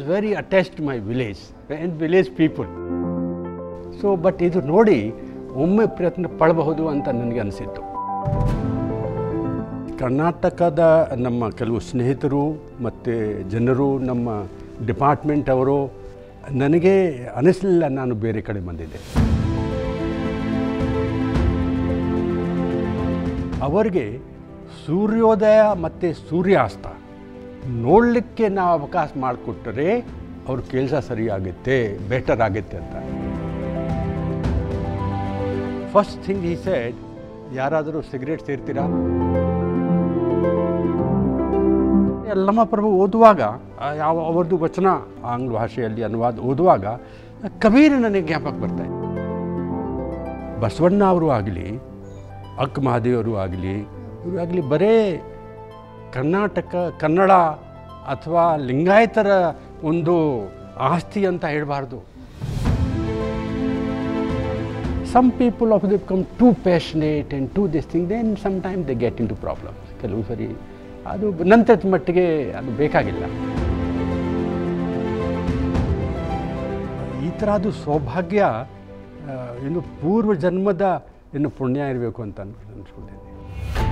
very attached my village and village people so but ಇದು ನೋಡಿ ಒಮ್ಮೆ ಪ್ರಯತ್ನ ಪಡಬಹುದು ಅಂತ ನನಗೆ ಅನಿಸಿತ್ತು ಕರ್ನಾಟಕದ ನಮ್ಮ ಕೆಲವು ಸ್ನೇಹಿತರು ಮತ್ತು ಜನರು ನಮ್ಮ ಡಿಪಾರ್ಟ್ಮೆಂಟ್ ಅವರು ನನಗೆ ಅನಿಸಲಿಲ್ಲ ನಾನು ಬೇರೆ ಕಡೆ ಬಂದಿದ್ದೆ ಅವರಿಗೆ ಸೂರ್ಯೋದಯ ಮತ್ತು ಸೂರ್ಯಾಸ್ತ ನೋಡಲಿಕ್ಕೆ ನಾವು ಅವಕಾಶ ಮಾಡಿಕೊಟ್ಟರೆ ಅವ್ರ ಕೆಲಸ ಸರಿಯಾಗುತ್ತೆ ಬೆಟರ್ ಆಗುತ್ತೆ ಅಂತ ಫಸ್ಟ್ ಥಿಂಗ್ ಈ ಸೈಡ್ ಯಾರಾದರೂ ಸಿಗರೇಟ್ ಸೇರ್ತೀರಾ ಯಲ್ಲಮ್ಮ ಪ್ರಭು ಓದುವಾಗ ಆ, ಯಾವ ಅವರದ್ದು ವಚನ ಆಂಗ್ಲ ಭಾಷೆಯಲ್ಲಿ ಅನುವಾದ ಓದುವಾಗ ಕಬೀರ್ ನನಗೆ ಜ್ಞಾಪಕ ಬರ್ತಾರೆ ಬಸವಣ್ಣ ಅವರು ಆಗಲಿ ಅಕ್ಕ ಮಹಾದೇವರು ಆಗಲಿ ಇವರು ಆಗಲಿ ಬರೇ ಕರ್ನಾಟಕ ಕನ್ನಡ ಅಥವಾ ಲಿಂಗಾಯತರ ಒಂದು ಆಸ್ತಿ ಅಂತ ಹೇಳಬಾರ್ದು some people of the become too passionate and too this thing then some time they get into problem ಕೆಲವು ಸರಿ ಅದು ನಂತರದ ಮಟ್ಟಿಗೆ ಅದು ಬೇಕಾಗಿಲ್ಲ ಈ ಥರದ್ದು ಸೌಭಾಗ್ಯ ಆ, ಇನ್ನು ಪೂರ್ವ ಜನ್ಮದ ಇನ್ನು ಪುಣ್ಯ ಇರಬೇಕು ಅಂತ ಅನ್ಸ್ಕೊಂಡಿದ್ದೀನಿ